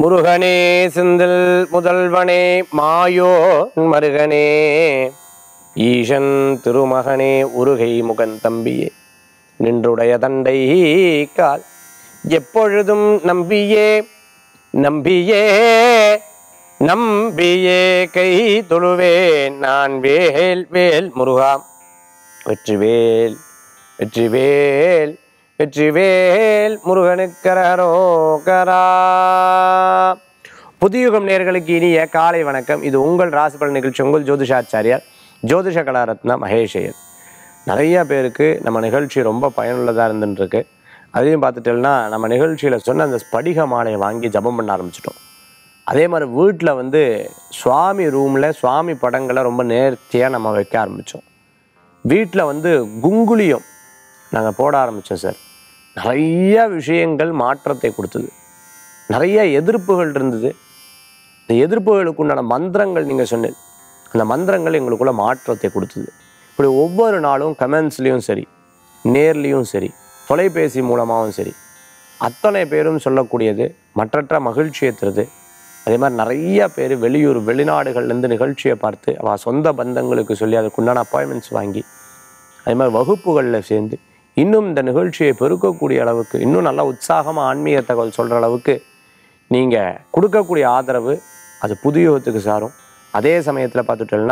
முருகனே செந்தில் முதல்வனே மாயோ மருகனே ஈசன் திருமகனே உருகை முகன் தம்பியே நின்றுடைய தண்டை கால் எப்பொழுதும் நம்பியே நம்பியே நம்பியே கை தொழுவேன் நான் வேல் வேல் முருகா வெற்றிவேல் வெற்றிவேல் வெற்றிவேல் முருகனுக்கரோகரா புதியுகம் நேர்களுக்கு இனிய காலை வணக்கம் இது உங்கள் ராசிபலன் நிகழ்ச்சி உங்கள் ஜோதிஷாச்சாரியார் ஜோதிஷ கலாரத்னா மகேஷையர் நிறைய பேருக்கு நம்ம நிகழ்ச்சி ரொம்ப பயனுள்ளதாக இருந்துருக்கு அதையும் பார்த்துட்டோம்னா நம்ம நிகழ்ச்சியில் சொன்ன அந்த ஸ்படிக மாலையை வாங்கி ஜபம் பண்ண ஆரம்பிச்சிட்டோம் அதே மாதிரி வீட்டில் வந்து சுவாமி ரூமில் சுவாமி படங்களை ரொம்ப நேர்த்தியாக நம்ம வைக்க ஆரம்பித்தோம் வீட்டில் வந்து குங்குளியம் நாங்கள் போட ஆரம்பித்தோம் சார் நிறைய விஷயங்கள் மாற்றத்தை கொடுத்தது நிறைய எதிர்ப்புகள் இருந்தது இந்த எதிர்ப்புகளுக்கு உண்டான மந்திரங்கள் நீங்கள் சொன்னீங்க அந்த மந்திரங்கள் எங்களுக்குள்ள மாற்றத்தை கொடுத்தது இப்படி ஒவ்வொரு நாளும் கமெண்ட்ஸ்லேயும் சரி நேர்லேயும் சரி தொலைபேசி மூலமாகவும் சரி அத்தனை பேரும் சொல்லக்கூடியது மற்றற்ற மகிழ்ச்சியை தருது அதே மாதிரி நிறைய பேர் வெளியூர் வெளிநாடுகள்லேருந்து நிகழ்ச்சியை பார்த்து அவள் சொந்த பந்தங்களுக்கு சொல்லி அதுக்குண்டான அப்பாயின்மெண்ட்ஸ் வாங்கி அதே மாதிரி வகுப்புகளில் சேர்ந்து இன்னும் இந்த நிகழ்ச்சியை பெருக்கக்கூடிய அளவுக்கு இன்னும் நல்லா உற்சாகமாக ஆன்மீக தகவல் சொல்கிற அளவுக்கு நீங்கள் கொடுக்கக்கூடிய ஆதரவு அது புதியுகத்துக்கு சாரும் அதே சமயத்தில் பார்த்துட்டோம்னா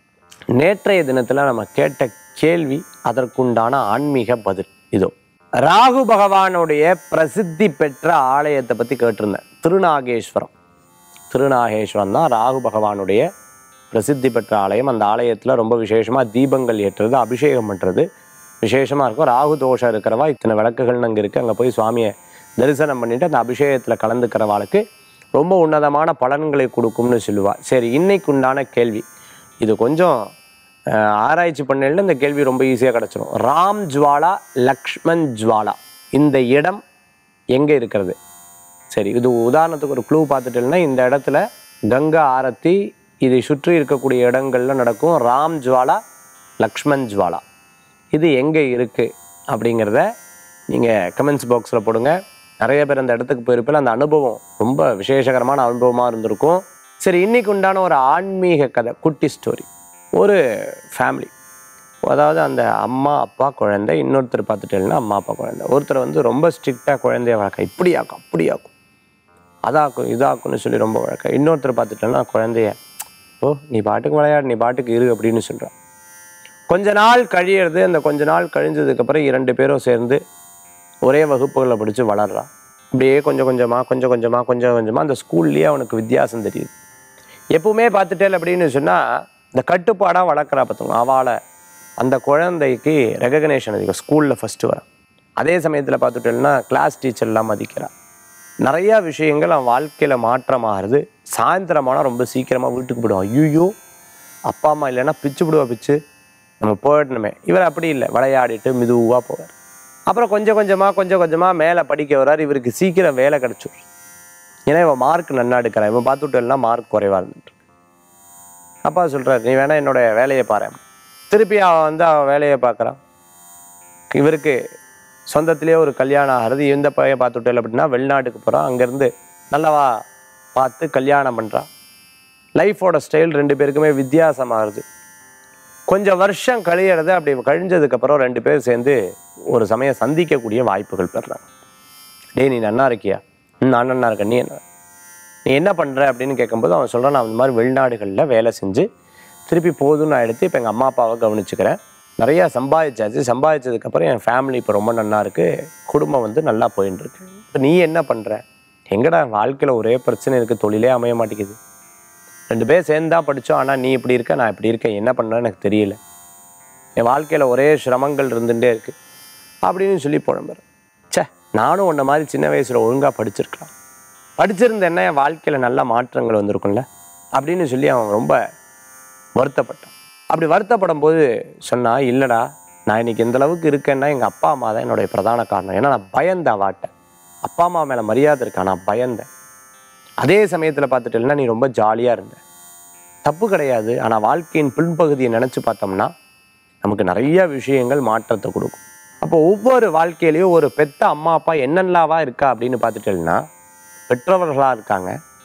நேற்றைய தினத்தில் நம்ம கேட்ட கேள்வி அதற்குண்டான ஆன்மீக பதில் இதோ ராகு பகவானுடைய பிரசித்தி பெற்ற ஆலயத்தை பற்றி கேட்டிருந்தேன் திருநாகேஸ்வரம் திருநாகேஸ்வரம் தான் ராகு பகவானுடைய பிரசித்தி பெற்ற ஆலயம் அந்த ஆலயத்தில் ரொம்ப விசேஷமாக தீபங்கள் ஏற்றுறது அபிஷேகம் பண்ணுறது விசேஷமாக இருக்கும் ராகு தோஷம் இருக்கிறவா இத்தனை விளக்குகள் அங்கே இருக்குது அங்கே போய் சுவாமியை தரிசனம் பண்ணிட்டு அந்த அபிஷேகத்தில் கலந்துக்கிறவாளுக்கு ரொம்ப உன்னதமான பலன்களை கொடுக்கும்னு சொல்லுவா சரி இன்னைக்கு உண்டான கேள்வி இது கொஞ்சம் அஹ், ஆராய்ச்சி பண்ணல இந்த கேள்வி ரொம்ப ஈஸியாக கிடச்சிரும் ராம் ஜுவாலா லக்ஷ்மண் ஜுவாலா இந்த இடம் எங்கே இருக்கிறது சரி இது உதாரணத்துக்கு ஒரு க்ளூ பார்த்துட்டேன்னா இந்த இடத்துல கங்கா ஆரத்தி இதை சுற்றி இருக்கக்கூடிய இடங்கள்ல நடக்கும் ராம் ஜுவாலா லக்ஷ்மண் ஜுவாலா இது எங்கே இருக்குது அப்படிங்கிறத நீங்கள் கமெண்ட்ஸ் பாக்ஸில் போடுங்க நிறைய பேர் அந்த இடத்துக்கு போயிருப்பில் அந்த அனுபவம் ரொம்ப விசேஷகரமான அனுபவமாக இருந்திருக்கும் சரி இன்னைக்கு உண்டான ஒரு ஆன்மீக கதை குட்டி ஸ்டோரி ஒரு ஃபேமிலி அதாவது அந்த அம்மா அப்பா குழந்தை இன்னொருத்தர் பார்த்துட்டேன்னா அம்மா அப்பா குழந்தை ஒருத்தர் வந்து ரொம்ப ஸ்ட்ரிக்டாக குழந்தைய வளர்க்க இப்படியாக்கும் அப்படியாக்கும் அதாக்கும் இதாக்கும்னு சொல்லி ரொம்ப வழக்கம் இன்னொருத்தர் பார்த்துட்டோன்னா குழந்தைய ஓ நீ பாட்டுக்கு விளையாடு நீ பாட்டுக்கு இரு அப்படின்னு சொல்கிறான் கொஞ்ச நாள் கழியிறது அந்த கொஞ்ச நாள் கழிஞ்சதுக்கப்புறம் இரண்டு பேரும் சேர்ந்து ஒரே வகுப்புகளில் படித்து வளர்றான் அப்படியே கொஞ்சம் கொஞ்சமாக கொஞ்சம் கொஞ்சமாக கொஞ்சம் கொஞ்சமாக அந்த ஸ்கூல்லேயே அவனுக்கு வித்தியாசம் தெரியுது எப்பவுமே பார்த்துட்டேன் அப்படின்னு சொன்னால் இந்த கட்டுப்பாடாக வளர்க்குறா பார்த்துங்க அவளை அந்த குழந்தைக்கு ரெகக்னேஷன் அதிகம் ஸ்கூலில் ஃபஸ்ட்டு வரான் அதே சமயத்தில் பார்த்துட்டேன்னா கிளாஸ் டீச்சர்லாம் மதிக்கிறா நிறையா விஷயங்கள் அவன் வாழ்க்கையில் மாற்றமாகிறது சாயந்தரமானால் ரொம்ப சீக்கிரமாக வீட்டுக்கு போயிடுவான் ஐயோ அப்பா அம்மா இல்லைன்னா பிச்சு விடுவா பிச்சு நம்ம போயிடணுமே இவர் அப்படி இல்லை விளையாடிட்டு மெதுவாக போவார் அப்புறம் கொஞ்சம் கொஞ்சமாக கொஞ்சம் கொஞ்சமாக மேலே படிக்க வர்றார் இவருக்கு சீக்கிரம் வேலை கிடச்சிடும் ஏன்னா இவன் மார்க் நன்னா எடுக்கிறான் இவன் பார்த்துட்டேன்னா மார்க் குறைவாக இருந்துட்டு அப்பா சொல்கிறார் நீ வேணா என்னோட வேலையை பாரு திருப்பி அவன் வந்து அவன் வேலையை பார்க்குறான் இவருக்கு சொந்தத்திலேயே ஒரு கல்யாணம் ஆகிறது இந்த பையன் பார்த்துட்டேன் அப்படின்னா வெளிநாட்டுக்கு போகிறான் அங்கேருந்து நல்லவா பார்த்து கல்யாணம் பண்ணுறான் லைஃபோட ஸ்டைல் ரெண்டு பேருக்குமே வித்தியாசமாகுது கொஞ்சம் வருஷம் கழியறது அப்படி கழிஞ்சதுக்கப்புறம் ரெண்டு பேரும் சேர்ந்து ஒரு சமயம் சந்திக்கக்கூடிய வாய்ப்புகள் பெறுறாங்க டேய் நீ நன்னா இருக்கியா ம் நான் நன்னா இருக்கேன் நீ என்ன நீ என்ன பண்ணுற அப்படின்னு கேட்கும்போது அவன் சொல்கிறான் நான் இந்த மாதிரி வெளிநாடுகளில் வேலை செஞ்சு திருப்பி போதும்னு நான் எடுத்து இப்போ எங்கள் அம்மா அப்பாவை கவனிச்சுக்கிறேன் நிறையா சம்பாதிச்சாச்சு சம்பாதிச்சதுக்கப்புறம் என் ஃபேமிலி இப்போ ரொம்ப நல்லா இருக்குது குடும்பம் வந்து நல்லா போயின்னு இருக்கு இப்போ நீ என்ன பண்ணுற எங்கடா வாழ்க்கையில் ஒரே பிரச்சனை இருக்குது தொழிலே அமைய மாட்டேங்குது ரெண்டு பேர் சேர்ந்து தான் படித்தோம் ஆனால் நீ இப்படி இருக்க நான் இப்படி இருக்கேன் என்ன பண்ணுறேன்னு எனக்கு தெரியல என் வாழ்க்கையில் ஒரே சிரமங்கள் இருந்துகிட்டே இருக்குது அப்படின்னு சொல்லி புலம்புற ச்சே நானும் உன்ன மாதிரி சின்ன வயசில் ஒழுங்காக படிச்சிருக்கலாம் படிச்சிருந்தேன்னா என் வாழ்க்கையில் நல்ல மாற்றங்கள் வந்திருக்கும்ல அப்படின்னு சொல்லி அவன் ரொம்ப வருத்தப்பட்டான் அப்படி வருத்தப்படும் போது சொன்னா இல்லைடா நான் இன்னைக்கு எந்த அளவுக்கு இருக்கேன்னா எங்கள் அப்பா அம்மா தான் என்னுடைய பிரதான காரணம் ஏன்னா நான் பயந்தேன் வாட்டேன் அப்பா அம்மா மேலே மரியாதை இருக்கா நான் பயந்தேன் அதே சமயத்தில் பார்த்துட்டேன்னா நீ ரொம்ப ஜாலியாக இருந்த தப்பு கிடையாது ஆனால் வாழ்க்கையின் பின்பகுதியை நினச்சி பார்த்தோம்னா நமக்கு நிறைய விஷயங்கள் மாற்றத்தை கொடுக்கும் அப்போ ஒவ்வொரு வாழ்க்கையிலையும் ஒரு பெத்த அம்மா அப்பா என்னென்னலாவா இருக்கா அப்படின்னு பார்த்துட்டேன்னா பெற்றவர்களாக இருக்காங்க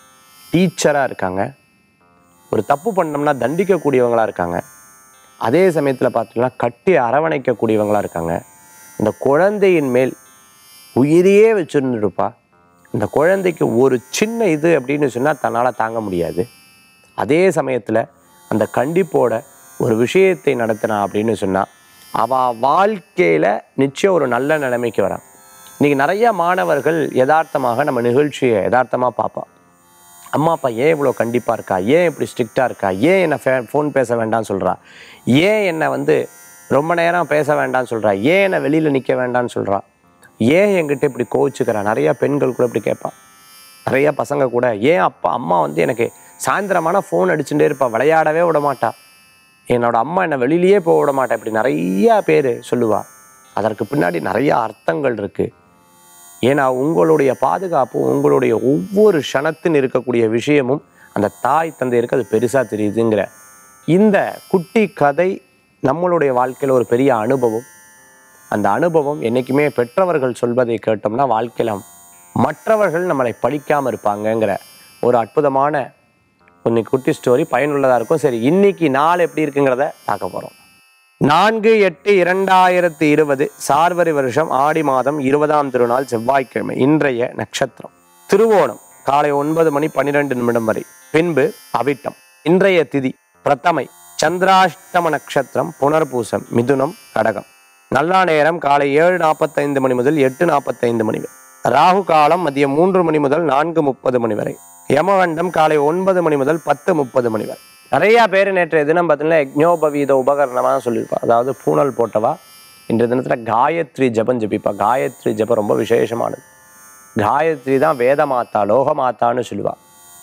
டீச்சராக இருக்காங்க ஒரு தப்பு பண்ணோம்னா தண்டிக்கக்கூடியவங்களா இருக்காங்க அதே சமயத்தில் பார்த்தீங்கன்னா கட்டி அரவணைக்கக்கூடியவங்களா இருக்காங்க அந்த குழந்தையின் மேல் உயிரையே வச்சுருந்துருப்பா இந்த குழந்தைக்கு ஒரு சின்ன இது அப்படின்னு சொன்னால் தன்னால் தாங்க முடியாது அதே சமயத்தில் அந்த கண்டிப்போட ஒரு விஷயத்தை நடத்தினா அப்படின்னு சொன்னால் அவள் வாழ்க்கையில் நிச்சயம் ஒரு நல்ல நிலைமைக்கு வரான் இன்றைக்கி நிறைய மாணவர்கள் யதார்த்தமாக நம்ம நிகழ்ச்சியை யதார்த்தமாக பார்ப்பா அம்மா அப்பா ஏன் இவ்வளோ கண்டிப்பாக இருக்கா ஏன் இப்படி ஸ்ட்ரிக்டாக இருக்கா ஏன் என்னை ஃபே ஃபோன் பேச வேண்டாம்னு சொல்கிறா ஏன் என்னை வந்து ரொம்ப நேரம் பேச வேண்டாம்னு சொல்கிறா ஏன் என்னை வெளியில் நிற்க வேண்டாம்னு சொல்கிறா ஏன் என்கிட்ட இப்படி கோவிச்சுக்கிறா நிறைய பெண்கள் கூட இப்படி கேட்பா நிறைய பசங்க கூட ஏன் அப்பா அம்மா வந்து எனக்கு சாயந்தரமான ஃபோன் அடிச்சுட்டே இருப்பா விளையாடவே விட மாட்டா என்னோட அம்மா என்னை வெளியிலேயே போக விட மாட்டா இப்படி நிறைய பேர் சொல்லுவா அதற்கு பின்னாடி நிறைய அர்த்தங்கள் இருக்குது ஏன்னா உங்களுடைய பாதுகாப்பு உங்களுடைய ஒவ்வொரு க்ஷணத்தின் இருக்கக்கூடிய விஷயமும் அந்த தாய் தந்தையருக்கு அது பெருசாக தெரியுதுங்கிற இந்த குட்டி கதை நம்மளுடைய வாழ்க்கையில் ஒரு பெரிய அனுபவம் அந்த அனுபவம் என்றைக்குமே பெற்றவர்கள் சொல்வதை கேட்டோம்னா வாழ்க்கையில் மற்றவர்கள் நம்மளை படிக்காமல் இருப்பாங்கங்கிற ஒரு அற்புதமான இன்னைக்கு குட்டி ஸ்டோரி பயனுள்ளதாக இருக்கும் சரி இன்னைக்கு நாள் எப்படி இருக்குங்கிறத பார்க்க போகிறோம் நான்கு எட்டு இரண்டாயிரத்தி இருபது சார்வரி வருஷம் ஆடி மாதம் இருபதாம் திருநாள் செவ்வாய்க்கிழமை இன்றைய நட்சத்திரம் திருவோணம் காலை ஒன்பது மணி பன்னிரெண்டு நிமிடம் வரை பின்பு அவிட்டம் இன்றைய திதி பிரதமை சந்திராஷ்டம நட்சத்திரம் புனர்பூசம் மிதுனம் கடகம் நல்ல நேரம் காலை ஏழு நாற்பத்தைந்து மணி முதல் எட்டு நாற்பத்தைந்து மணி வரை ராகு காலம் மதியம் மூன்று மணி முதல் நான்கு முப்பது மணி வரை யமகண்டம் காலை ஒன்பது மணி முதல் பத்து முப்பது மணி வரை நிறைய பேர் நேற்றைய தினம் பார்த்தீங்கன்னா யக்ஞோபவீத உபகரணமாக சொல்லியிருப்பா அதாவது பூனல் போட்டவா இன்றைய தினத்தில் காயத்ரி ஜபம் ஜபிப்பா காயத்ரி ஜபம் ரொம்ப விசேஷமானது காயத்ரி தான் வேத மாதா லோக மாதான்னு சொல்லுவா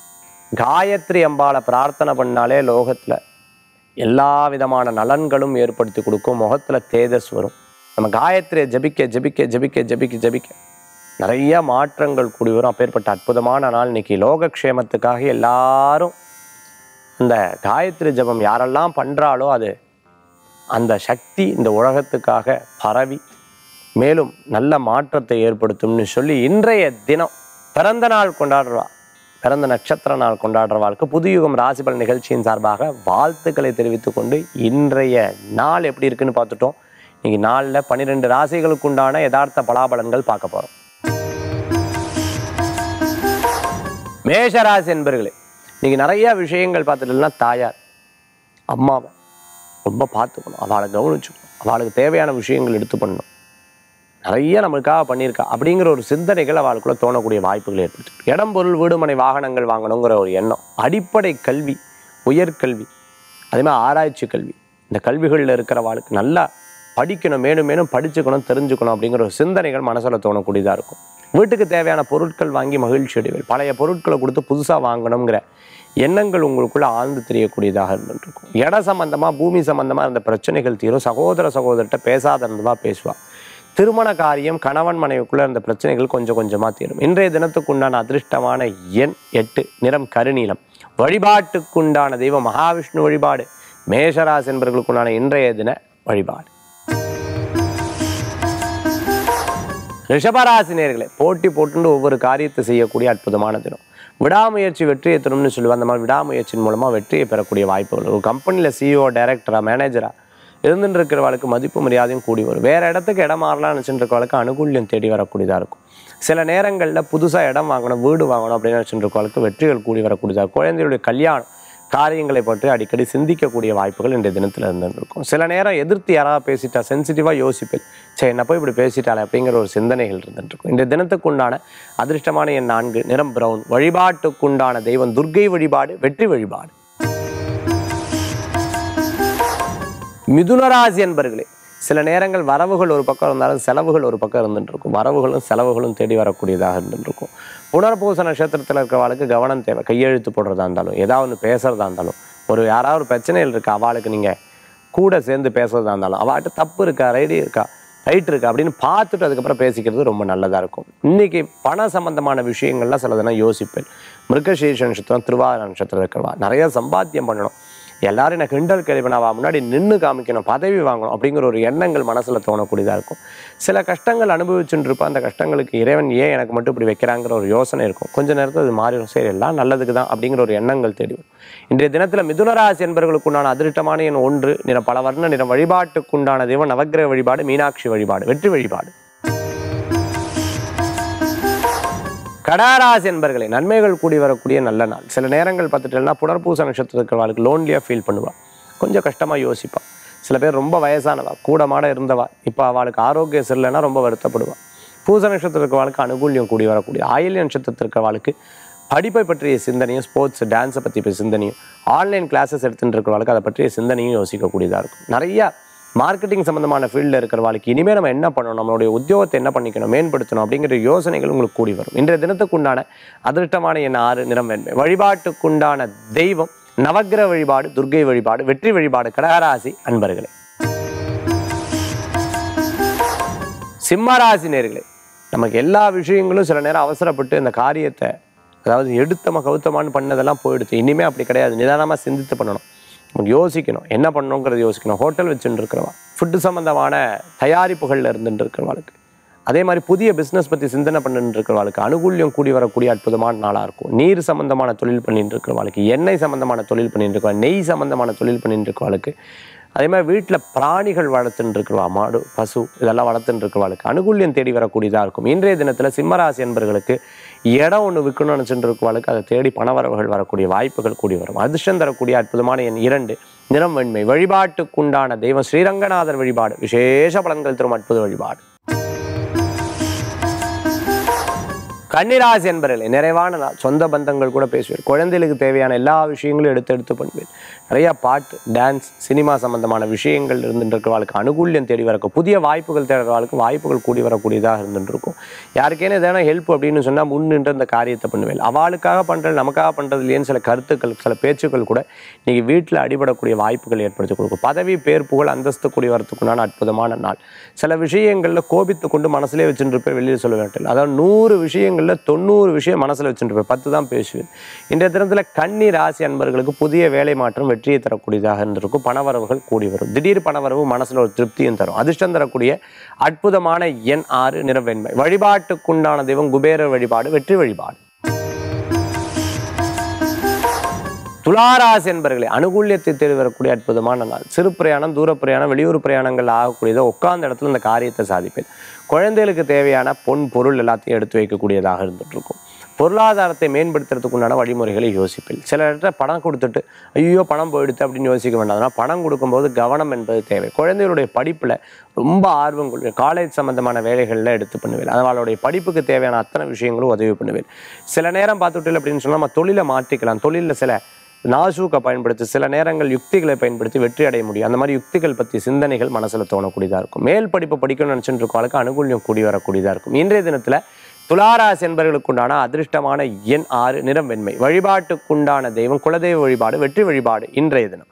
காயத்ரி அம்பாளை பிரார்த்தனை பண்ணாலே லோகத்தில் எல்லா விதமான நலன்களும் ஏற்படுத்தி கொடுக்கும் முகத்தில் தேஜஸ் வரும் நம்ம காயத்ரியை ஜபிக்க ஜபிக்க ஜபிக்க ஜபிக்க ஜபிக்க நிறைய மாற்றங்கள் கூடி வரும் அப்பேற்பட்ட அற்புதமான நாள் இன்னைக்கு லோகக்ஷேமத்துக்காக எல்லாரும் இந்த காயத்ரி ஜபம் யாரெல்லாம் பண்ணுறாளோ அது அந்த சக்தி இந்த உலகத்துக்காக பரவி மேலும் நல்ல மாற்றத்தை ஏற்படுத்தும்னு சொல்லி இன்றைய தினம் பிறந்த நாள் கொண்டாடுறா பிறந்த நட்சத்திர நாள் கொண்டாடுறவாளுக்கு புதுயுகம் ராசிபல் நிகழ்ச்சியின் சார்பாக வாழ்த்துக்களை தெரிவித்துக் கொண்டு இன்றைய நாள் எப்படி இருக்குன்னு பார்த்துட்டோம் இன்னைக்கு நாளில் பன்னிரெண்டு ராசிகளுக்கு உண்டான யதார்த்த பலாபலன்கள் பார்க்க போகிறோம் மேஷராசி என்பர்களே இன்னைக்கு நிறைய விஷயங்கள் பார்த்துட்டுனா தாயார் அம்மாவை ரொம்ப பார்த்துக்கணும் அவளை கவனிச்சுக்கணும் அவளுக்கு தேவையான விஷயங்கள் எடுத்து பண்ணணும் நிறைய நம்மளுக்காக பண்ணியிருக்கா அப்படிங்கிற ஒரு சிந்தனைகள் அவளுக்குள்ள தோணக்கூடிய வாய்ப்புகள் ஏற்படுத்து இடம் பொருள் வீடுமனை வாகனங்கள் வாங்கணுங்கிற ஒரு எண்ணம் அடிப்படை கல்வி உயர்கல்வி அதே மாதிரி ஆராய்ச்சி கல்வி இந்த கல்விகளில் இருக்கிறவாளுக்கு நல்லா படிக்கணும் மேலும் மேலும் படிச்சுக்கணும் தெரிஞ்சுக்கணும் அப்படிங்கிற ஒரு சிந்தனைகள் மனசில் தோணக்கூடியதாக இருக்கும் வீட்டுக்கு தேவையான பொருட்கள் வாங்கி மகிழ்ச்சி அடைவீர்கள் பழைய பொருட்களை கொடுத்து புதுசாக வாங்கணுங்கிற எண்ணங்கள் உங்களுக்குள்ள ஆழ்ந்து தெரியக்கூடியதாக இருந்துருக்கும் இட சம்பந்தமாக பூமி சம்பந்தமாக இருந்த பிரச்சனைகள் தீரும் சகோதர சகோதரர்கிட்ட பேசாத இருந்தவா பேசுவா திருமண காரியம் கணவன் மனைவிக்குள்ள இருந்த பிரச்சனைகள் கொஞ்சம் கொஞ்சமாக தீரும் இன்றைய தினத்துக்குண்டான அதிர்ஷ்டமான எண் எட்டு நிறம் கருநீலம் வழிபாட்டுக்குண்டான தெய்வம் மகாவிஷ்ணு வழிபாடு மேஷராசி என்பவர்களுக்குண்டான இன்றைய தின வழிபாடு ரிஷபராசினியர்களே போட்டி போட்டுண்டு ஒவ்வொரு காரியத்தை செய்யக்கூடிய அற்புதமான தினம் விடாமுயற்சி வெற்றியை தரும்னு சொல்லுவாங்க அந்த மாதிரி விடாமுயற்சியின் மூலமாக வெற்றியை பெறக்கூடிய வாய்ப்புகள் ஒரு கம்பெனியில் சிஇஓ டைரக்டரா மேனேஜரா இருந்துட்டு இருக்கிறவளுக்கு மதிப்பு மரியாதையும் கூடி வரும் வேற இடத்துக்கு இடம் மாறலாம்னு நினச்சிட்டு இருக்கவளுக்கு அனுகூல்யம் தேடி வரக்கூடியதாக இருக்கும் சில நேரங்களில் புதுசாக இடம் வாங்கணும் வீடு வாங்கணும் அப்படின்னு நினச்சிட்டு இருக்கவளுக்கு வெற்றிகள் கூடி வரக்கூடியதாக இருக்கும். குழந்தைகளுடைய கல்யாணம் காரியங்களை பற்றி அடிக்கடி சிந்திக்கக்கூடிய வாய்ப்புகள் இன்றைய தினத்தில் இருந்துருக்கும் சில நேரம் எதிர்த்து யாராவது பேசிட்டா சென்சிட்டிவாக யோசிப்பேன் சரி என்ன போய் இப்படி பேசிட்டாலே அப்படிங்கிற ஒரு சிந்தனைகள் இருந்துருக்கும் இன்றைய தினத்துக்குண்டான அதிர்ஷ்டமான என் நான்கு நிறம் பிரவுன் வழிபாட்டுக்குண்டான தெய்வம் துர்க்கை வழிபாடு வெற்றி வழிபாடு மிதுனராசி என்பர்களே சில நேரங்கள் வரவுகள் ஒரு பக்கம் இருந்தாலும் செலவுகள் ஒரு பக்கம் இருந்துட்டு இருக்கும் வரவுகளும் செலவுகளும் தேடி வரக்கூடியதாக இருந்துட்டு இருக்கும் புனர்பூச நட்சத்திரத்தில் இருக்கிறவளுக்கு கவனம் தேவை கையெழுத்து போடுறதா இருந்தாலும் ஏதாவது ஒன்று பேசுறதா இருந்தாலும் ஒரு யாராவது ஒரு பிரச்சனைகள் இருக்கா அவளுக்கு நீங்கள் கூட சேர்ந்து பேசுறதா இருந்தாலும் அவள்கிட்ட தப்பு இருக்கா ரைடி இருக்கா ரைட் இருக்கா அப்படின்னு பார்த்துட்டு அதுக்கப்புறம் பேசிக்கிறது ரொம்ப நல்லதாக இருக்கும் இன்னைக்கு பண சம்பந்தமான விஷயங்கள்லாம் சிலதெல்லாம் யோசிப்பேன் மிருகசீர்ஷ நட்சத்திரம் திருவாதிரை நட்சத்திரம் இருக்கிறவா நிறைய சம்பாத்தியம் பண்ணணும் எல்லாரும் எனக்கு கிண்டல் கேள்வி நான் முன்னாடி நின்று காமிக்கணும் பதவி வாங்கணும் அப்படிங்கிற ஒரு எண்ணங்கள் மனசில் தோணக்கூடியதாக இருக்கும் சில கஷ்டங்கள் அனுபவிச்சுட்டு இருப்போம் அந்த கஷ்டங்களுக்கு இறைவன் ஏன் எனக்கு மட்டும் இப்படி வைக்கிறாங்கிற ஒரு யோசனை இருக்கும் கொஞ்ச நேரத்தில் அது மாறிடும் சரி எல்லாம் நல்லதுக்கு தான் அப்படிங்கிற ஒரு எண்ணங்கள் தேடி வரும் இன்றைய தினத்தில் மிதுனராசி என்பவர்களுக்குண்டான அதிருஷ்டமான எண் ஒன்று நிற பல வர்ண நிறம் வழிபாட்டுக்குண்டான தெய்வம் நவக்கிரக வழிபாடு மீனாட்சி வழிபாடு வெற்றி வழிபாடு கடாராசி என்பர்களே நன்மைகள் கூடி வரக்கூடிய நல்ல நாள் சில நேரங்கள் பார்த்துட்டேன்னா புனர்பூச நட்சத்திரத்தில் இருக்கிறவாளுக்கு லோன்லியாக ஃபீல் பண்ணுவா கொஞ்சம் கஷ்டமாக யோசிப்பா சில பேர் ரொம்ப வயசானவா கூடமாட இருந்தவா இப்போ அவளுக்கு ஆரோக்கியம் சரியில்லைன்னா ரொம்ப வருத்தப்படுவா பூச நட்சத்திரம் இருக்கிறவாளுக்கு அனுகூல்யம் கூடி வரக்கூடிய ஆயில்ய நட்சத்திரத்தில் இருக்கிறவாளுக்கு படிப்பை பற்றிய சிந்தனையும் ஸ்போர்ட்ஸ் டான்ஸை பற்றி சிந்தனையும் ஆன்லைன் கிளாஸஸ் எடுத்துட்டு இருக்கிறவாளுக்கு அதை பற்றிய சிந்தனையும் யோசிக்கக்கூடியதாக இருக்கும் நிறையா மார்க்கெட்டிங் சம்மந்தமான ஃபீல்டில் இருக்கிறவாளுக்கு இனிமேல் நம்ம என்ன பண்ணணும் நம்மளுடைய உத்தியோகத்தை என்ன பண்ணிக்கணும் மேம்படுத்தணும் அப்படிங்கிற யோசனைகள் உங்களுக்கு கூடி வரும் இன்றைய தினத்துக்குண்டான அதிர்ஷ்டமான என் ஆறு நிறம் வெண்மை வழிபாட்டுக்குண்டான தெய்வம் நவக்கிரக வழிபாடு துர்க்கை வழிபாடு வெற்றி வழிபாடு கடகராசி அன்பர்களே சிம்மராசி நேர்களே நமக்கு எல்லா விஷயங்களும் சில நேரம் அவசரப்பட்டு இந்த காரியத்தை அதாவது எடுத்தமா கவுத்தமான்னு பண்ணதெல்லாம் போயிடுச்சு இனிமே அப்படி கிடையாது நிதானமாக சிந்தித்து பண்ணணும் நமக்கு யோசிக்கணும் என்ன பண்ணணுங்கிறது யோசிக்கணும் ஹோட்டல் வச்சுட்டு இருக்கிறவா ஃபுட்டு சம்மந்தமான தயாரிப்புகளில் இருந்துட்டு இருக்கிறவாளுக்கு அதே மாதிரி புதிய பிஸ்னஸ் பற்றி சிந்தனை பண்ணிட்டு இருக்கிறவாளுக்கு அனுகூல்யம் கூடி வரக்கூடிய அற்புதமான நாளாக இருக்கும் நீர் சம்மந்தமான தொழில் பண்ணிட்டு இருக்கிறவாளுக்கு எண்ணெய் சம்மந்தமான தொழில் பண்ணிட்டு இருக்கவா நெய் சம்மந்தமான தொழில் பண்ணிட்டு இருக்கிறவாளுக்கு அதே மாதிரி வீட்டில் பிராணிகள் வளர்த்துட்டு இருக்கிறவா மாடு பசு இதெல்லாம் வளர்த்துட்டு இருக்கிறவாளுக்கு அனுகூல்யம் தேடி வரக்கூடியதாக இருக்கும் இன்றைய தினத்தில் சிம்மராசி என்பர்களுக்கு இடம் ஒன்று விற்கணும்னு நினச்சிட்டு இருக்கிறவாளுக்கு அதை தேடி பணவரவுகள் வரக்கூடிய வாய்ப்புகள் கூடி வரும் அதிர்ஷ்டம் தரக்கூடிய அற்புதமான எண் இரண்டு நிறம் வெண்மை வழிபாட்டுக்குண்டான தெய்வம் ஸ்ரீரங்கநாதர் வழிபாடு விசேஷ பலன்கள் தரும் அற்புத வழிபாடு கன்னிராசி என்பர்களே நிறைவான நாள் சொந்த பந்தங்கள் கூட பேசுவேன் குழந்தைகளுக்கு தேவையான எல்லா விஷயங்களும் எடுத்து எடுத்து பண்ணுவேன் நிறையா பாட்டு டான்ஸ் சினிமா சம்பந்தமான விஷயங்கள் இருந்துட்டு இருக்கிறவாளுக்கு அனுகூல்யம் தேடி வரக்கும் புதிய வாய்ப்புகள் தேடுறவாளுக்கு வாய்ப்புகள் கூடி வரக்கூடியதாக இருந்துட்டு இருக்கும் யாருக்கேனும் எதனா ஹெல்ப் அப்படின்னு சொன்னால் முன்னின்று அந்த காரியத்தை பண்ணுவேன் அவளுக்காக பண்ணுறது நமக்காக பண்ணுறது இல்லையேன்னு சில கருத்துக்கள் சில பேச்சுக்கள் கூட இன்னைக்கு வீட்டில் அடிபடக்கூடிய வாய்ப்புகள் ஏற்படுத்தி கொடுக்கும் பதவி பேர் புகழ் அந்தஸ்து கூடி வரத்துக்குண்டான அற்புதமான நாள் சில விஷயங்களில் கோபித்து கொண்டு மனசுலேயே வச்சுட்டு இருப்பேன் வெளியில் சொல்ல வேண்டிய அதாவது நூறு விஷயங்களில் தொண்ணூறு விஷயம் மனசில் வச்சுட்டு இருப்பேன் பத்து தான் பேசுவேன் இன்றைய தினத்தில் கன்னி ராசி அன்பர்களுக்கு புதிய வேலை மாற்றம் வெற்றியை தரக்கூடியதாக இருந்திருக்கும் பணவரவுகள் கூடி வரும் திடீர் பணவரவு மனசில் ஒரு திருப்தியும் தரும் அதிர்ஷ்டம் தரக்கூடிய அற்புதமான எண் ஆறு நிறவெண்மை வழிபாட்டுக்குண்டான தெய்வம் குபேரர் வழிபாடு வெற்றி வழிபாடு துளாராசி என்பர்களே அனுகூல்யத்தை தேடி வரக்கூடிய அற்புதமான நாள் சிறு பிரயாணம் தூர பிரயாணம் வெளியூர் பிரயாணங்கள் ஆகக்கூடியதை உட்கார்ந்த இடத்துல இந்த காரியத்தை சாதிப்பேன் குழந்தைகளுக்கு தேவையான பொன் பொருள் எல்லாத்தையும் எடுத்து வைக்கக்கூடியதாக இருந்துட்டு இருக்கும் பொருளாதாரத்தை மேம்படுத்துறதுக்கு உண்டான வழிமுறைகளை யோசிப்பேன் சில இடத்துல பணம் கொடுத்துட்டு ஐயோ பணம் போயிடுது அப்படின்னு யோசிக்க வேண்டாம் ஆனால் பணம் கொடுக்கும்போது கவனம் என்பது தேவை குழந்தைகளுடைய படிப்பில் ரொம்ப ஆர்வம் கொள்வேன் காலேஜ் சம்பந்தமான வேலைகளில் எடுத்து பண்ணுவேன் அவளுடைய படிப்புக்கு தேவையான அத்தனை விஷயங்களும் உதவி பண்ணுவேன் சில நேரம் பார்த்துட்டு அப்படின்னு சொன்னால் நம்ம தொழிலை மாற்றிக்கலாம் தொழிலில் சில நாசூக்கை பயன்படுத்தி சில நேரங்கள் யுக்திகளை பயன்படுத்தி வெற்றி அடைய முடியும் அந்த மாதிரி யுக்திகள் பற்றி சிந்தனைகள் மனசில் தோணக்கூடியதாக இருக்கும் மேல் படிப்பு படிக்கணும்னு நினச்சிட்டு இருக்கவளுக்கு அனுகூல்யம் கூடி வரக்கூடியதாக இருக்கும் இன்றைய தினத்தில் துளாராசி என்பவர்களுக்குண்டான அதிர்ஷ்டமான எண் ஆறு நிறம் வெண்மை வழிபாட்டுக்குண்டான தெய்வம் குலதெய்வ வழிபாடு வெற்றி வழிபாடு இன்றைய தினம்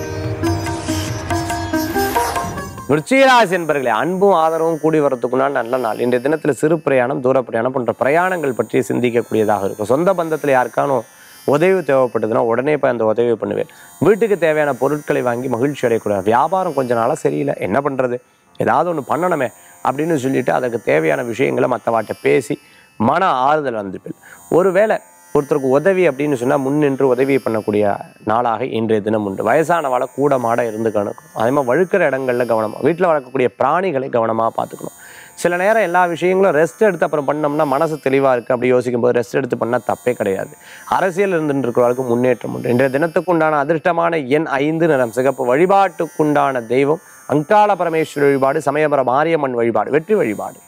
விருச்சிகராசி என்பர்களே அன்பும் ஆதரவும் கூடி வரத்துக்குண்டான நல்ல நாள் இன்றைய தினத்தில் சிறு பிரயாணம் தூர பிரயாணம் போன்ற பிரயாணங்கள் பற்றி சிந்திக்கக்கூடியதாக இருக்கும் சொந்த பந்தத்தில் யாருக்கானும் உதவி தேவைப்பட்டதுன்னா உடனே போய் அந்த உதவி பண்ணுவேன் வீட்டுக்கு தேவையான பொருட்களை வாங்கி மகிழ்ச்சி அடையக்கூடாது வியாபாரம் கொஞ்ச நாளாக சரியில்லை என்ன பண்ணுறது ஏதாவது ஒன்று பண்ணணுமே அப்படின்னு சொல்லிட்டு அதுக்கு தேவையான விஷயங்களை மற்றவாட்ட பேசி மன ஆறுதல் வந்துப்பேன் ஒருவேளை ஒருத்தருக்கு உதவி அப்படின்னு சொன்னால் முன்னின்று உதவி பண்ணக்கூடிய நாளாக இன்றைய தினம் உண்டு வயசானவாளை கூட மாட இருந்து கணக்கும் அதே மாதிரி வழுக்கிற இடங்களில் கவனமாக வீட்டில் வளர்க்கக்கூடிய பிராணிகளை கவனமாக பார்த்துக்கணும் சில நேரம் எல்லா விஷயங்களும் ரெஸ்ட் எடுத்து அப்புறம் பண்ணோம்னா மனசு தெளிவாக இருக்குது அப்படி யோசிக்கும் போது ரெஸ்ட் எடுத்து பண்ணால் தப்பே கிடையாது அரசியல் இருந்துட்டு இருக்கிறவர்களுக்கு முன்னேற்றம் உண்டு இன்றைய தினத்துக்குண்டான அதிர்ஷ்டமான எண் ஐந்து நிறம் சிகப்பு வழிபாட்டுக்குண்டான தெய்வம் அங்காள பரமேஸ்வரி வழிபாடு சமயபுர மாரியம்மன் வழிபாடு வெற்றி வழிபாடு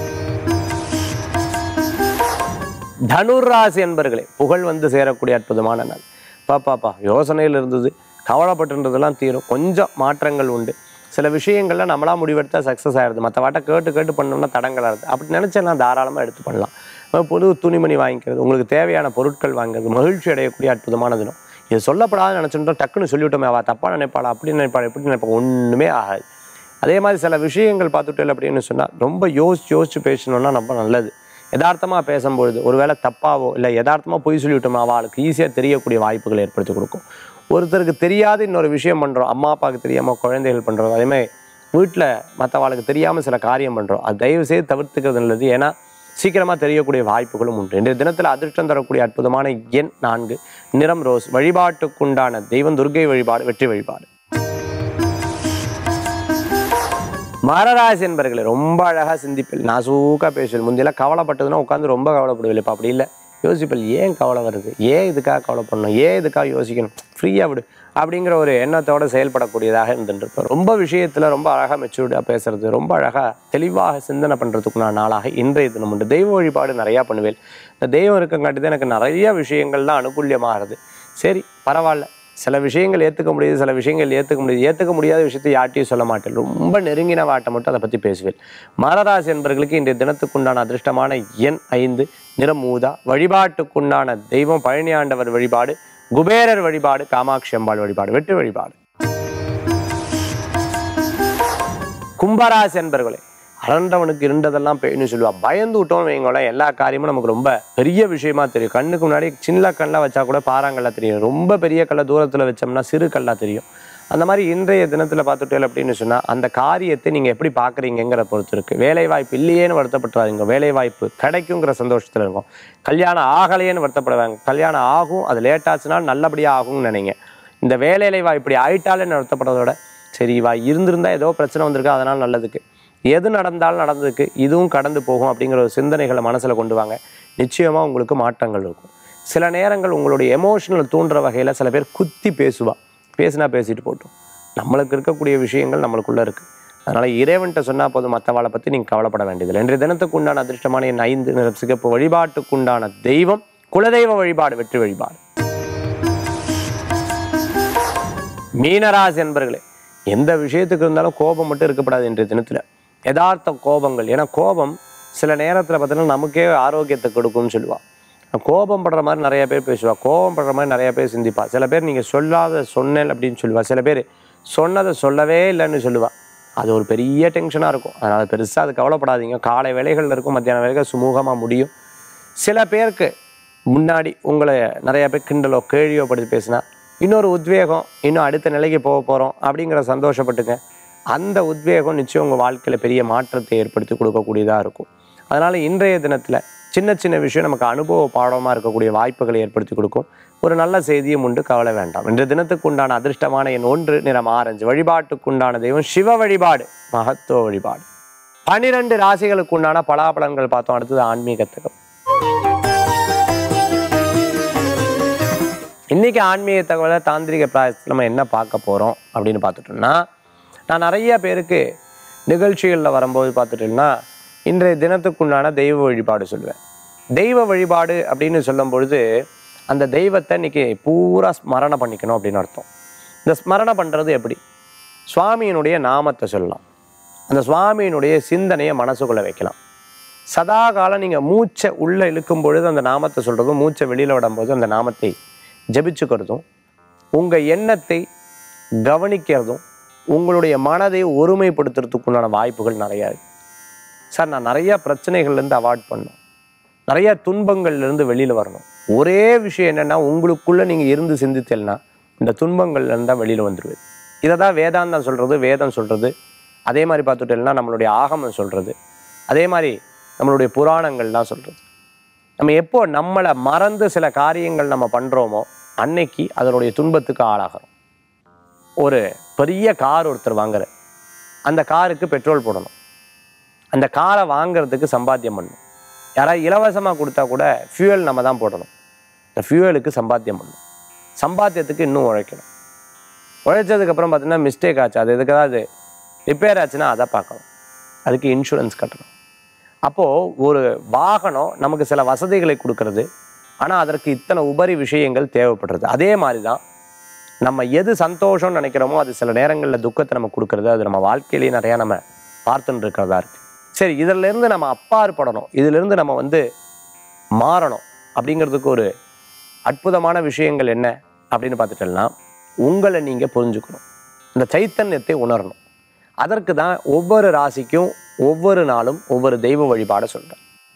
தனுர் ராசி என்பர்களே புகழ் வந்து சேரக்கூடிய அற்புதமான நாள் பாப்பாப்பா யோசனையில் இருந்தது கவலைப்பட்டுன்றதெல்லாம் தீரும் கொஞ்சம் மாற்றங்கள் உண்டு சில விஷயங்கள்ல நம்மளா முடிவெடுத்தா சக்ஸஸ் ஆயிடுது மற்ற வாட்ட கேட்டு கேட்டு பண்ணோம்னா தடங்களாக இருக்குது அப்படி நினச்செல்லாம் தாராளமாக எடுத்து பண்ணலாம் அஹ் புது துணிமணி வாங்கிக்கிறது உங்களுக்கு தேவையான பொருட்கள் வாங்குறது மகிழ்ச்சி அடையக்கூடிய அற்புதமான தினம் இது சொல்லப்படாத நினச்சிட்டோம் டக்குன்னு சொல்லிவிட்டோமே அவள் தப்பாக நினைப்பாளா அப்படி நினைப்பாளா எப்படி நினைப்பா ஒன்றுமே ஆகாது அதே மாதிரி சில விஷயங்கள் பார்த்துட்டு அப்படின்னு சொன்னால் ரொம்ப யோசிச்சு யோசிச்சு பேசணும்னா ரொம்ப நல்லது யதார்த்தமாக பேசும்பொழுது ஒருவேளை தப்பாவோ இல்லை யதார்த்தமாக பொய் சொல்லிவிட்டோம்னா அவளுக்கு ஈஸியாக தெரியக்கூடிய வாய்ப்புகளை ஏற்படுத்தி கொடுக்கும் ஒருத்தருக்கு தெரியாத இன்னொரு விஷயம் பண்ணுறோம் அம்மா அப்பாவுக்கு தெரியாமல் குழந்தைகள் பண்ணுறோம் அதேமாதிரி வீட்டில் மற்றவாளுக்கு தெரியாமல் சில காரியம் பண்ணுறோம் அது தயவு செய்து தவிர்த்துக்கிறது நல்லது ஏன்னா சீக்கிரமாக தெரியக்கூடிய வாய்ப்புகளும் உண்டு இன்றைய தினத்தில் அதிர்ஷ்டம் தரக்கூடிய அற்புதமான எண் நான்கு நிறம் ரோஸ் வழிபாட்டுக்குண்டான தெய்வம் துர்க்கை வழிபாடு வெற்றி வழிபாடு மகராசி என்பர்களே ரொம்ப அழகாக சிந்திப்பில் நான் சூக்காக பேசுவேன் முந்தையெல்லாம் கவலைப்பட்டதுன்னா உட்காந்து ரொம்ப கவலைப்படுவேன் இப்போ அப்படி இல்லை யோசிப்பல் ஏன் கவலை வருது ஏன் இதுக்காக கவலைப்படணும் ஏன் இதுக்காக யோசிக்கணும் ஃப்ரீயாக விடு அப்படிங்கிற ஒரு எண்ணத்தோட செயல்படக்கூடியதாக இருந்துருப்பேன் ரொம்ப விஷயத்தில் ரொம்ப அழகாக மெச்சூர்டாக பேசுறது ரொம்ப அழகாக தெளிவாக சிந்தனை பண்ணுறதுக்குண்டான நாளாக இன்றைய தினம் உண்டு தெய்வ வழிபாடு நிறையா பண்ணுவேன் இந்த தெய்வம் இருக்கங்காட்டி தான் எனக்கு நிறைய விஷயங்கள்லாம் அனுகூல்யமாகிறது சரி பரவாயில்ல சில விஷயங்கள் ஏற்றுக்க முடியுது சில விஷயங்கள் ஏற்றுக்க முடியுது ஏற்றுக்க முடியாத விஷயத்தை யார்ட்டையும் சொல்ல மாட்டேன் ரொம்ப நெருங்கின வாட்டை மட்டும் அதை பற்றி பேசுவேன் மரராசி என்பவர்களுக்கு இன்றைய தினத்துக்குண்டான அதிர்ஷ்டமான எண் ஐந்து நிறம் ஊதா வழிபாட்டுக்குண்டான தெய்வம் பழனி ஆண்டவர் வழிபாடு குபேரர் வழிபாடு காமாட்சி அம்பாள் வழிபாடு வெற்றி வழிபாடு கும்பராசி என்பர்களே அரண்டவனுக்கு இருண்டதெல்லாம் பெய்யணும் சொல்லுவா பயந்து விட்டோம் வைங்களேன் எல்லா காரியமும் நமக்கு ரொம்ப பெரிய விஷயமா தெரியும் கண்ணுக்கு முன்னாடி சின்ன கல்லாக வச்சா கூட பாறாங்கல்ல தெரியும் ரொம்ப பெரிய கல்லை தூரத்தில் வச்சோம்னா சிறு கல்லாக தெரியும் அந்த மாதிரி இன்றைய தினத்தில் பார்த்துட்டேன் அப்படின்னு சொன்னால் அந்த காரியத்தை நீங்கள் எப்படி பார்க்குறீங்கிற பொறுத்து இருக்குது வேலை வாய்ப்பு இல்லையேன்னு வருத்தப்பட்டுறாதீங்க வேலை வாய்ப்பு கிடைக்குங்கிற சந்தோஷத்தில் இருக்கும் கல்யாணம் ஆகலையேன்னு வருத்தப்படுவாங்க கல்யாணம் ஆகும் அது லேட் ஆச்சுன்னா நல்லபடியாக ஆகும்னு நினைங்க இந்த வேலையில வா இப்படி ஆயிட்டாலேன்னு வருத்தப்படுறதோட சரி வா இருந்திருந்தா ஏதோ பிரச்சனை வந்திருக்கு அதனால் நல்லதுக்கு எது நடந்தாலும் நடந்ததுக்கு இதுவும் கடந்து போகும் அப்படிங்கிற ஒரு சிந்தனைகளை மனசில் கொண்டு வாங்க நிச்சயமாக உங்களுக்கு மாற்றங்கள் இருக்கும் சில நேரங்கள் உங்களுடைய எமோஷனல் தூண்டுற வகையில் சில பேர் குத்தி பேசுவா பேசினா பேசிட்டு போட்டும் நம்மளுக்கு இருக்கக்கூடிய விஷயங்கள் நம்மளுக்குள்ளே இருக்குது அதனால் இறைவன்கிட்ட சொன்னால் போதும் மற்றவாளை பற்றி நீங்கள் கவலைப்பட வேண்டியதில்லை இன்றைய தினத்துக்கு உண்டான அதிர்ஷ்டமான என் ஐந்து நிறம் சிகப்பு வழிபாட்டுக்குண்டான தெய்வம் குலதெய்வ வழிபாடு வெற்றி வழிபாடு மீனராசி என்பர்களே எந்த விஷயத்துக்கு இருந்தாலும் கோபம் மட்டும் இருக்கப்படாது இன்றைய தினத்தில் யதார்த்த கோபங்கள் ஏன்னா கோபம் சில நேரத்தில் பார்த்தீங்கன்னா நமக்கே ஆரோக்கியத்தை கொடுக்கும்னு சொல்லுவாள் கோபம் படுற மாதிரி நிறைய பேர் பேசுவா கோபம் படுற மாதிரி நிறைய பேர் சிந்திப்பா சில பேர் நீங்கள் சொல்லாத சொன்னேன் அப்படின்னு சொல்லுவா சில பேர் சொன்னதை சொல்லவே இல்லைன்னு சொல்லுவா அது ஒரு பெரிய டென்ஷனாக இருக்கும் அதனால் பெருசாக அது கவலைப்படாதீங்க காலை வேலைகளில் இருக்கும் மத்தியான வேலைகள் சுமூகமாக முடியும் சில பேருக்கு முன்னாடி உங்களை நிறைய பேர் கிண்டலோ கேழியோ படுத்தி பேசினா இன்னொரு உத்வேகம் இன்னும் அடுத்த நிலைக்கு போக போகிறோம் அப்படிங்கிற சந்தோஷப்பட்டுங்க அந்த உத்வேகம் நிச்சயம் உங்கள் வாழ்க்கையில் பெரிய மாற்றத்தை ஏற்படுத்தி கொடுக்கக்கூடியதாக இருக்கும் அதனால் இன்றைய தினத்தில் சின்ன சின்ன விஷயம் நமக்கு அனுபவ பாடமாக இருக்கக்கூடிய வாய்ப்புகளை ஏற்படுத்தி கொடுக்கும் ஒரு நல்ல செய்தியும் உண்டு கவலை வேண்டாம் இன்றைய தினத்துக்கு உண்டான அதிர்ஷ்டமான என் ஒன்று நிறம் ஆரஞ்சு வழிபாட்டுக்கு உண்டான தெய்வம் சிவ வழிபாடு மகத்துவ வழிபாடு பனிரெண்டு ராசிகளுக்கு உண்டான பலாபலன்கள் பார்த்தோம் அடுத்தது ஆன்மீகத்துக்கு இன்னைக்கு ஆன்மீக தகவலை தாந்திரிக பிராயசத்தில் நம்ம என்ன பார்க்க போகிறோம் அப்படின்னு பார்த்துட்டோம்னா நான் நிறைய பேருக்கு நிகழ்ச்சிகளில் வரும்போது பார்த்துட்டோம்னா இன்றைய தினத்துக்குண்டான தெய்வ வழிபாடு சொல்லுவேன் தெய்வ வழிபாடு அப்படின்னு சொல்லும் பொழுது அந்த தெய்வத்தை இன்னைக்கு பூரா ஸ்மரணை பண்ணிக்கணும் அப்படின்னு அர்த்தம் இந்த ஸ்மரணை பண்ணுறது எப்படி சுவாமியினுடைய நாமத்தை சொல்லலாம் அந்த சுவாமியினுடைய சிந்தனையை மனசுக்குள்ளே வைக்கலாம் சதா காலம் நீங்கள் மூச்சை உள்ளே இழுக்கும் பொழுது அந்த நாமத்தை சொல்கிறதும் மூச்சை வெளியில் விடும்போது அந்த நாமத்தை ஜபிச்சுக்கிறதும் உங்கள் எண்ணத்தை கவனிக்கிறதும் உங்களுடைய மனதை ஒருமைப்படுத்துறதுக்குண்டான வாய்ப்புகள் நிறையா இருக்கு சார் நான் நிறையா பிரச்சனைகள்லேருந்து அவாய்ட் பண்ணணும் நிறையா துன்பங்கள்லேருந்து வெளியில் வரணும் ஒரே விஷயம் என்னென்னா உங்களுக்குள்ளே நீங்கள் இருந்து சிந்தித்தல்னா இந்த துன்பங்கள்லேருந்து தான் வெளியில் வந்துடுவேன் இதை தான் வேதாந்தம் சொல்கிறது வேதம் சொல்கிறது அதே மாதிரி பார்த்துட்டேன்னா நம்மளுடைய ஆகமம் சொல்கிறது அதே மாதிரி நம்மளுடைய புராணங்கள்லாம் சொல்கிறது நம்ம எப்போ நம்மளை மறந்து சில காரியங்கள் நம்ம பண்ணுறோமோ அன்னைக்கு அதனுடைய துன்பத்துக்கு ஆளாகிறோம் ஒரு பெரிய கார் ஒருத்தர் வாங்குற அந்த காருக்கு பெட்ரோல் போடணும் அந்த காரை வாங்குறதுக்கு சம்பாத்தியம் பண்ணணும் யாராவது இலவசமாக கொடுத்தா கூட ஃபியூயல் நம்ம தான் போடணும் இந்த ஃபியூயலுக்கு சம்பாத்தியம் பண்ணணும் சம்பாத்தியத்துக்கு இன்னும் உழைக்கணும் உழைச்சதுக்கப்புறம் பார்த்தீங்கன்னா மிஸ்டேக் ஆச்சு அது எதுக்கு அது ரிப்பேர் ஆச்சுன்னா அதை பார்க்கணும் அதுக்கு இன்சூரன்ஸ் கட்டணும் அப்போது ஒரு வாகனம் நமக்கு சில வசதிகளை கொடுக்கறது ஆனால் அதற்கு இத்தனை உபரி விஷயங்கள் தேவைப்படுறது அதே மாதிரி தான் நம்ம எது சந்தோஷம்னு நினைக்கிறோமோ அது சில நேரங்களில் துக்கத்தை நம்ம கொடுக்கறது அது நம்ம வாழ்க்கையிலேயே நிறையா நம்ம பார்த்துன்னு இருக்கிறதா இருக்கு சரி இதிலிருந்து நம்ம அப்பாற்படணும் இதிலிருந்து நம்ம வந்து மாறணும் அப்படிங்கிறதுக்கு ஒரு அற்புதமான விஷயங்கள் என்ன அப்படின்னு பார்த்துட்டோம்னா உங்களை நீங்கள் புரிஞ்சுக்கணும் இந்த சைத்தன்யத்தை உணரணும் அதற்கு தான் ஒவ்வொரு ராசிக்கும் ஒவ்வொரு நாளும் ஒவ்வொரு தெய்வ வழிபாடை சொல்கிறேன்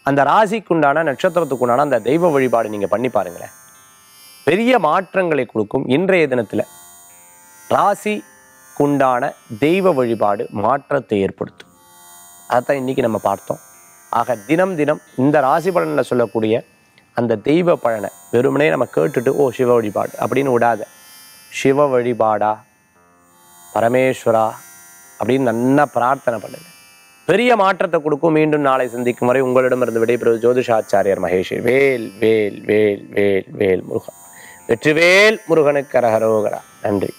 அந்த ராசிக்குண்டான நட்சத்திரத்துக்குண்டான அந்த தெய்வ வழிபாடு நீங்கள் பண்ணி பாருங்களேன் பெரிய மாற்றங்களை கொடுக்கும் இன்றைய தினத்தில் ராசிக்குண்டான தெய்வ வழிபாடு மாற்றத்தை ஏற்படுத்தும் அதைத்தான் இன்னைக்கு நம்ம பார்த்தோம் ஆக தினம் தினம் இந்த ராசி பலனில் சொல்லக்கூடிய அந்த தெய்வ பலனை வெறுமனே நம்ம கேட்டுட்டு ஓ சிவ வழிபாடு அப்படின்னு விடாத சிவ வழிபாடா பரமேஸ்வரா அப்படின்னு நல்லா பிரார்த்தனை பண்ணுங்க பெரிய மாற்றத்தை கொடுக்கும் மீண்டும் நாளை சந்திக்கும் வரை உங்களிடமிருந்து விடைபெறுவது ஜோதிஷாச்சாரியர் மகேஷ் வேல் வேல் வேல் வேல் வேல் முருகன் வெற்றிவேல் முருகனுக்கு அரகரோகரா நன்றி